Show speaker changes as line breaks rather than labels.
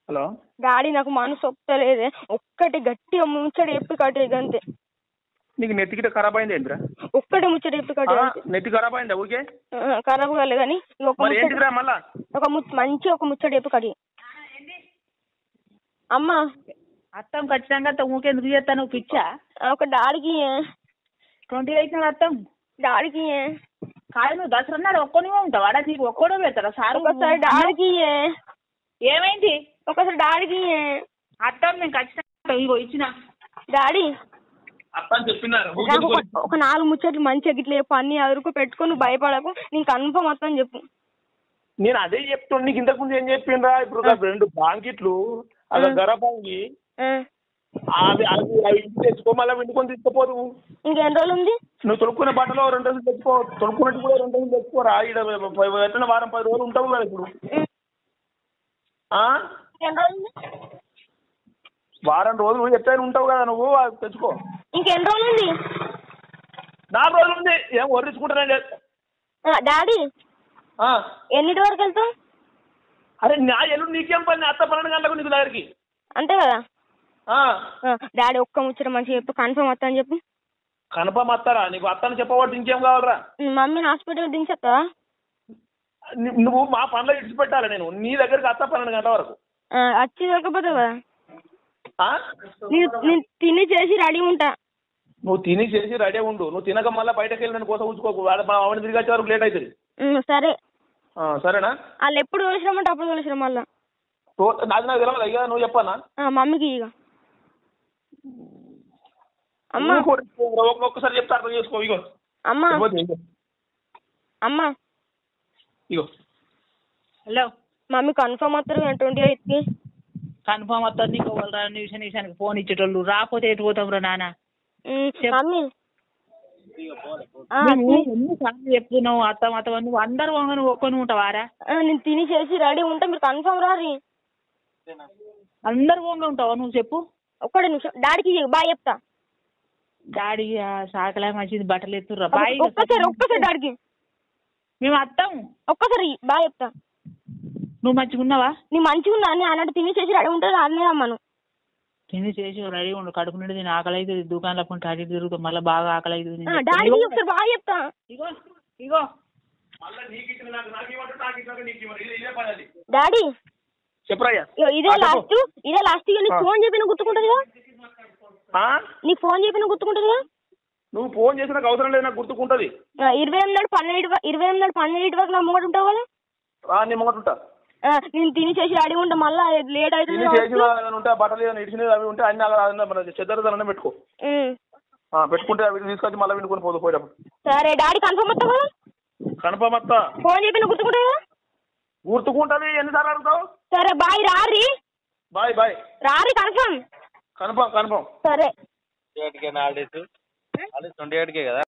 Hello
daddy నాకు మనసు ఒప్పుతలేదే ఒక్కటి గట్టిగా ముచ్చట చెప్పి కట్టే అంతే
నీకు నెత్తి గిట్ట ఖరాబ్ అయింది ఏంద్రా
ఒక్కటి ముచ్చట చెప్పి కట్టే అంతే
నెత్తి ఖరాబ్ అయిందా ఊరికే
ఆ, ఖరాబ్ కాలే కానీ ఇక ఒక
మరి
ముచ్చట
ఏంటిదిరా మళ్ళా
ఒక ము మంచి ఒక ముచ్చట చెప్పి కడి అమ్మ
అత్తం ఖచ్చితంగా అత్తం ఊకెందుకు చేస్తాను పిచ్చా
ఆ, ఒక డాడీకి
ట్వంటీ ఎయిట్ నాడు అత్తం
డాడీకి
కాదు నువ్వు దసరా నాడు ఒక్కనివే ఉంటావు అడా నీకు ఒక్కడో పెడతారా సార్
ఒకసారి డాడీకి
ఏమైంది
ఒకసారి డాడీకి
అత్తం నేను ఖచ్చితంగా ఇగో ఇచ్చిన
డాడీ
అప్పని చెప్పినారు
నాకు ఒక ఒక నాలుగు ముచ్చట్లు మంచిగా గిట్ల చెప్పు అన్ని అదురుకు పెట్టుకొని నువ్వు భయపడకు నీకు కన్ఫర్మ్ మొత్తం చెప్పు
నేను అదే చెప్తున్నా నీకు ఇంతకు ముందు ఏం చెప్పిండ్రా ఇప్పుడు ఒక రెండు బాంకిట్లు అదొక గరబాంగి
ఆ,
అవి అవి అవి ఇంటికి తెచ్చుకో మళ్ళీ వండుకొని తీసుకుపోదు
ఇంకెన్ని రోజులు ఉంది
నువ్వు తొడుక్కునే బట్టలు రెండు రోజులు తెచ్చుకో తొడుక్కున్నట్టు కూడా రెండు రోజులు తెచ్చుకోరా ఇక్కడ ఎట్లా వారం పది రోజులు ఉంటావు కదా ఇప్పుడు
ఉం.
ఆ?
ఇంకెన్ని రోజులు ఉంది
వారం రోజులు ఎట్లయినా ఉంటావు కదా నువ్వు అది తెచ్చుకో
ఇంకెన్ని రోజులు ఉంది
నాలుగు రోజులు ఉంది ఏం వరించుకుంటానండి
ఆ, డాడీ ఎన్నిటి వరకు వెళ్తావు
అరే నా ఎల్లుండి నీకేం పని అత్త పన్నెండు గంటలకు నీకు దగ్గరికి
అంతే కదా
ఆ.
ఆ, డాడీ ఒక్క ముచ్చట మంచిగా చెప్పు కన్ఫర్మ్ వస్తా అని చెప్పు
కన్ఫర్మ్ వస్తారా నీకు అత్తని చెప్పబట్టి ఇంకేం కావాలరా
ఉమ్, మమ్మీని హాస్పిటల్ దించేస్తావా
ని- నువ్వు మా పనులు ఇడిచిపెట్టాలి నేను నీ దగ్గరికి అత్త పన్నెండు గంటల వరకు
ఆ, వచ్చి దొరకపోతావు కదా
ఆ?
నేను నేను తిని చేసి రెడీ ఉంటా
నువ్వు తిని చేసి రెడీ ఉండు నువ్వు తినక మళ్ళీ బయటకు వెళ్ళి నన్ను కోసం ఉంచుకోకు వాడు మా ఆవిడ తిరిగి వచ్చే వరకు లేట్ అవుతుంది
ఉమ్, సరే
ఆ, సరేనా
వాళ్ళు ఎప్పుడు తోలిసినామంటే అప్పుడు తోలిసినాం మళ్ళా
తో- నాది నాకు తెలియదు ఇక నువ్వు చెప్పనా
ఆ, మమ్మీకి ఇక అమ్మ
నువ్వు కూడా ఒక్క- ఒక్కసారి చెప్తే అర్థం చేసుకో ఇగో
అమ్మ
ఇవ్వద్దు, ఇగో
అమ్మ
ఇగో
హలో
మమ్మీ కన్ఫర్మ్ వస్తారు కదా ట్వంటీ ఎయిత్కి
కన్ఫర్మ్ వస్తుంది నీకు వాళ్ళు నిమిషం నిమిషానికి ఫోన్ ఇచ్చేటోళ్ళు రాకపోతే ఎటు పోతాం రా నాన్న
ఉమ్,
చెప్పు.
మమ్మీ ఆ,
నువ్వు
తిని-
ఎన్నిసార్లు చెప్తున్నావు అత్తం అత్తం నువ్వు అందరు వంగ నువ్వు ఒక్కని ఉంటావారా
ఆ, నేను తిని చేసి రెడీ ఉంటా మీరు కన్ఫర్మ్ రారి
అందరు వంగ ఉంటావా నువ్వు చెప్పు
ఒక్కడే నిమిషం డాడీకి బాయ్ చెప్తా
డాడీ సాకలే మంచిది బట్టలు ఎత్తుర్రా బాయ్
ఒక్కసారి ఒక్కసారి డాడీకి
మేము అత్తం
ఒక్కసారి బాయ్ చెప్తా
నువ్వు మంచిగా ఉన్నావా
నీ మంచిగా ఉన్నా అని అన్నట్టు తిని చేసి రెడీ ఉంటుంది అన్నీ రమ్మను
తిని చేసి రెడీ ఉండు కడుపు నిండి నేను ఆకలి అవుతుంది దుకాణంలో కొంటే అటు ఇటు తిరుగుతాం మళ్ళీ బాగా ఆకలి అవుతుంది
ఆ,
నేను
డాడీకి
చెప్తాను.
ఒకసారి బాయ్ చెప్తా
ఇగో ఇగో
డాడీ
చెప్పరాయ్యా
ఇగో ఇదే
ఆ, చెప్పు.
లాస్ట్ ఇదే లాస్ట్ ఇక నీకు
ఆ.
ఫోన్ చెప్పిన గుర్తుకుంటుంది కదా
ఆ?
నీకు ఫోన్ చెప్పిన గుర్తుకుంటుంది కదా
నువ్వు ఫోన్ చేసి నాకు అవసరం లేదు నాకు గుర్తుకుంటది
ఆ, ఇరవై ఎనిమిది నాడు పన్నెండు వ- ఇరవై ఎనిమిది నాడు పన్నెండు వరకు నా ముంగట ఉంటావు కదా
ఆ, నీ ముంగట ఉంటా
ఆ, నేను తిని చేసి రెడీ ఉంటా మళ్ళీ లేట్ అవుతుంది
తిని
కావచ్చు.
చేసిన ఏమైనా ఉంటే ఆ బట్టలు ఏమైనా ఇడిచినవి అవి ఉంటే అన్ని అలా అలా మన చెద్దరదననే పెట్టుకో
ఉమ్.
ఆ, పెట్టుకుంటే అవి తీసుకొచ్చి మళ్ళీ వినుకొని పోదు పోయేటప్పుడు
సరే డాడీ కన్ఫర్మ్ వస్తావు కదా
కన్ఫర్మ్ అత్త
ఫోన్ చెప్పిన గుర్తుకుంటుంది కదా
గుర్తుకుంటది ఎన్నిసార్లు అడుగుతావు
సరే బాయ్ రారి
బాయ్ బాయ్
రారి కన్ఫర్మ్
కన్ఫర్మ్ కన్ఫర్మ్
సరే
ట్వంటీ ఎయిట్కే హాలిడేస్ హాలిడేస్ ట్వంటీ ఎయిట్కే కదా